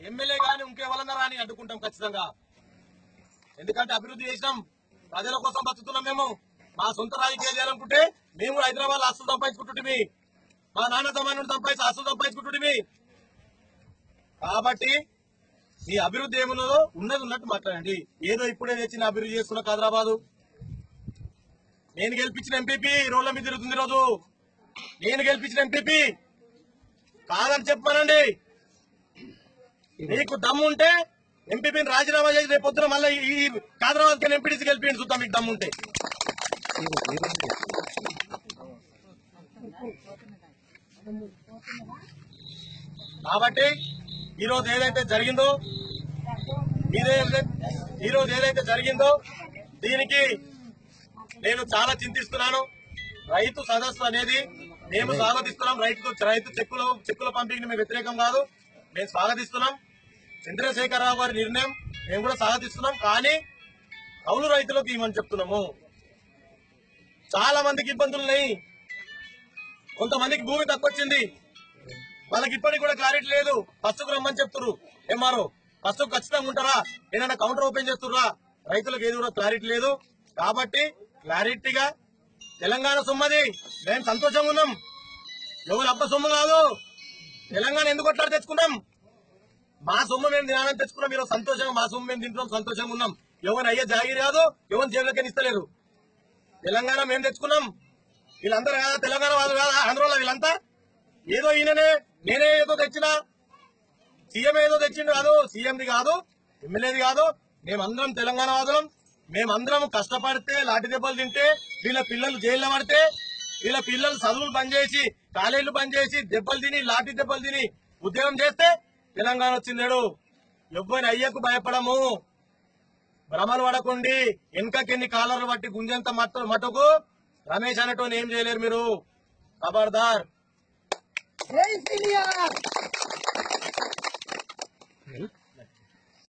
MLA గాని ఇంకెవరన్నా రాని అడ్డుకుంటాం ఖచ్చితంగా ఎందుకంటే అభివృద్ధి చేసినాం ప్రజల కోసం బతుకుతున్నాం మేము మా సొంత రాజకీయాలు చేయాలనుకుంటే మేము కూడా హైదరాబాద్ ఆస్తులు సంపాదించుకుంటుంటిమి మా నాన్న సమానం సంపాదించి ఆస్తులు సంపాదించుకుంటుంటిమి కాబట్టి మీ అభివృద్ధి ఏమున్నదో ఉన్నది ఉన్నట్టు మాట్లాడండి ఏదో ఇప్పుడే తెచ్చిన అభివృద్ధి చేస్తున్న హైదరాబాదు నేను గెలిపించిన ఎంపీపీ రోడ్ల మీద తిరుగుతుంది రోజు నేను గెలిపించిన ఎంపీపీ కాదని చెప్పమనండి నీకు దమ్ము ఉంటే ఎంపీపీని రాజీనామా చేసి రేపు పొద్దున మళ్ళీ ఈ హైదరాబాద్ కి ఎంపీటీసీ గెలిపి చూద్దాం మీకు దమ్ము ఉంటే కాబట్టి ఈ రోజు ఏదైతే జరిగిందో ఇదేదైతే ఈ రోజు ఏదైతే జరిగిందో దీనికి నేను చాలా చింతిస్తున్నాను రైతు సదస్సు అనేది మేము స్వాగతిస్తున్నాం రైతు రైతు చెక్కుల చెక్కుల పంపిణీకి మేము వ్యతిరేకం కాదు మేము స్వాగతిస్తున్నాం చంద్రశేఖరరావు గారి నిర్ణయం మేము కూడా స్వాగతిస్తున్నాం కానీ కౌలు రైతులకు ఇవ్వమని చెప్తున్నాము చాలా మందికి ఇబ్బందులు ఉన్నాయి కొంతమందికి భూమి తక్కువ వచ్చింది వాళ్ళకి ఇప్పటికి కూడా క్లారిటీ లేదు ఫస్ట్కు రమ్మని చెప్తున్నారు ఎంఆర్ఓ ఫస్ట్ ఖచ్చితంగా ఉంటారా ఏదైనా కౌంటర్ ఓపెన్ చేస్తుర్రా రైతులకు ఏది కూడా క్లారిటీ లేదు కాబట్టి క్లారిటీగా తెలంగాణ సొమ్మది మేము సంతోషంగా ఉన్నాం ఎవరు అబ్బ సొమ్ము కాదు తెలంగాణ ఎందుకు కొట్లాడి తెచ్చుకున్నాం మా సొమ్ము మేము తినాలని తెచ్చుకున్నాం ఈరోజు సంతోషంగా మా సొమ్ము మేము తింటున్నాం సంతోషంగా ఉన్నాం ఎవరు అయ్యే జాగిరి కాదు ఎవరు జేబులకి ఇస్తలేరు తెలంగాణ మేము తెచ్చుకున్నాం వీళ్ళందరూ కాదా తెలంగాణ వాళ్ళు కాదా ఆంధ్రలో వీళ్ళంతా ఏదో ఈయననే నేనే ఏదో తెచ్చినా సీఎం ఏదో తెచ్చిండు కాదు సీఎంది కాదు ఎమ్మెల్యేది కాదు మేమందరం తెలంగాణ వాదులం మేమందరం కష్టపడితే లాఠీ దెబ్బలు తింటే వీళ్ళ పిల్లలు జైల్లో పడితే వీళ్ళ పిల్లలు చదువులు బంద్ చేసి కాలేజీలు బంద్ చేసి దెబ్బలు తిని లాఠీ దెబ్బలు తిని ఉద్యోగం చేస్తే తెలంగాణ వచ్చిందేడు ఎవ్వరి అయ్యకు భయపడము భ్రమలు పడకండి వెనకకెన్ని కాలర్లు బట్టి గుంజంత మట్టు మటుకు రమేష్ అనేటోని ఏం చేయలేరు మీరు ఖబర్దార్ జై సీనియర్